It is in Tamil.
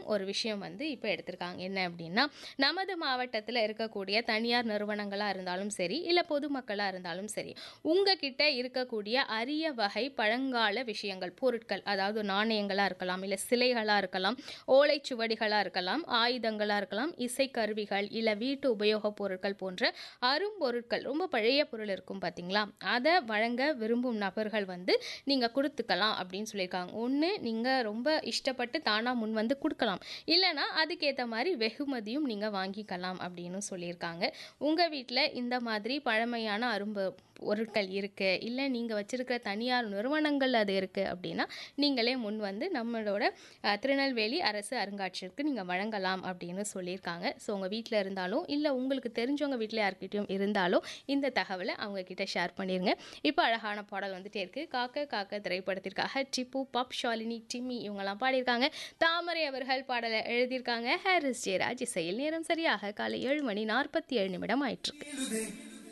ஒரு விஷயம் வந்து இப்போ எடுத்திருக்காங்க என்ன அப்படின்னா நமது மாவட்டத்தில் இருக்கக்கூடிய தனியார் நிறுவனங்களாக இருந்தாலும் சரி இல்லை பொதுமக்களாக இருந்தாலும் சரி உங்ககிட்ட இருக்கக்கூடிய அரிய வகை பழங்கால விஷயங்கள் பொருட்கள் அதாவது நாணயங்களாக இருக்கலாம் இல்லை சிலைகளாக இருக்கலாம் ஓலைச்சுவடிகளாக இருக்கலாம் ஆயுதங்களாக இருக்கலாம் இசைக்கருவிகள் இல்லை வீட்டு உபயோகப் பொருட்கள் போன்ற அரும்பொருட்கள் ரொம்ப பழைய பொருள் இருக்கும் பார்த்தீங்களா அதை வழங்க விரும்பும் நபர்கள் வந்து நீங்கள் கொடுத்துக்கலாம் அப்படின்னு சொல்லியிருக்காங்க ஒன்று நீங்கள் ரொம்ப இஷ்டப்பட்டு தானாக முன் வந்து கொடுக்கலாம் இல்லைனா அதுக்கேற்ற மாதிரி வெகுமதியும் நீங்கள் வாங்கிக்கலாம் அப்படின்னு சொல்லியிருக்காங்க உங்கள் வீட்டில் இந்த மாதிரி பழமையான அரும்பு பொருட்கள் இருக்குது இல்லை நீங்கள் வச்சுருக்கிற தனியார் நிறுவனங்கள் அது இருக்குது அப்படின்னா நீங்களே முன் வந்து நம்மளோட அஹ், திருநெல்வேலி அரசு அருங்காட்சியகத்துக்கு நீங்கள் வழங்கலாம் அப்படின்னு சொல்லியிருக்காங்க ஸோ உங்கள் வீட்டில் இருந்தாலும் இல்லை உங்களுக்கு தெரிஞ்சவங்க வீட்டில் யார்கிட்டயும் இருந்தாலும் இந்த தகவலை அவங்க கிட்ட ஷேர் பண்ணிடுங்க இப்போ அழகான பாடல் வந்துட்டே இருக்குது காக்க காக்க திரைப்படத்திற்காக டிப்பு பாப் ஷாலினி டிம்மி இவங்கெல்லாம் பாடியிருக்காங்க தாமரை அவர்கள் பாடலை எழுதியிருக்காங்க ஹாரிஸ் ஜெயராஜ் இசையில் நேரம் சரியாக காலை ஏழு மணி நாற்பத்தி ஏழு நிமிடம் ஆயிட்டிருக்கு